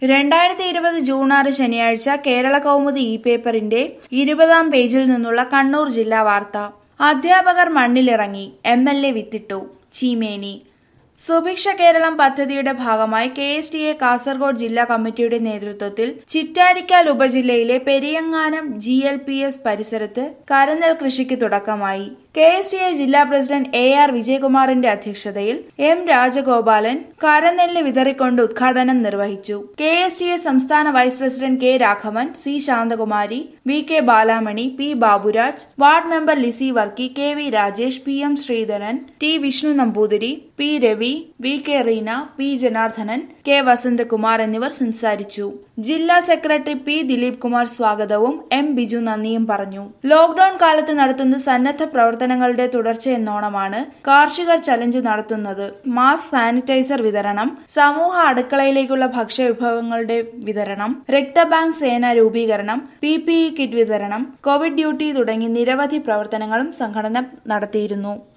രണ്ടായിരത്തി ഇരുപത് ജൂൺ ആറ് ശനിയാഴ്ച കേരള കൗമുദി ഇ പേപ്പറിന്റെ ഇരുപതാം പേജിൽ നിന്നുള്ള കണ്ണൂർ ജില്ലാ വാർത്ത അധ്യാപകർ മണ്ണിലിറങ്ങി എം എൽ എ വിത്തിട്ടു ചീമേനി സുഭിക്ഷ കേരളം പദ്ധതിയുടെ ഭാഗമായി K S T A Kasaragod ജില്ലാ കമ്മിറ്റിയുടെ നേതൃത്വത്തിൽ ചിറ്റാരിക്കാൽ ഉപജില്ലയിലെ Periyanganam G L P S പരിസരത്ത് കരനെൽ കൃഷിക്ക് തുടക്കമായി കെ എസ് ടി എ ജില്ലാ പ്രസിഡന്റ് എ ആർ വിജയകുമാറിന്റെ അധ്യക്ഷതയിൽ എം രാജഗോപാലൻ കരനെല്ല് വിതറിക്കൊണ്ട് ഉദ്ഘാടനം നിർവഹിച്ചു കെ എസ് ടി എ സംസ്ഥാന vice president K Raghavan C Santhakumari V K Balamani P Baburaj ward member Lissy Varkey K V Rajesh P M Sreedharan T Vishnu Namboothiri P Ravi V K Reena P Janardhanan K Vasanthakumar എന്നിവർ സംസാരിച്ചു ജില്ലാ സെക്രട്ടറി പി ദിലീപ് കുമാർ സ്വാഗതവും എം ബിജു നന്ദിയും പറഞ്ഞു ലോക്ഡൌൺ കാലത്ത് നടത്തുന്ന സന്നദ്ധ പ്രവർത്തനങ്ങളുടെ തുടർച്ചയെന്നോണമാണ് കാർഷിക ചലഞ്ച് നടത്തുന്നത് മാസ്ക് സാനിറ്റൈസർ വിതരണം സമൂഹ അടുക്കളയിലേക്കുള്ള ഭക്ഷ്യവിഭവങ്ങളുടെ വിതരണം രക്തബാങ്ക് സേന രൂപീകരണം പി പി ഇ കിറ്റ് വിതരണം കോവിഡ് ഡ്യൂട്ടി തുടങ്ങി നിരവധി പ്രവർത്തനങ്ങളും സംഘടന നടത്തിയിരുന്നു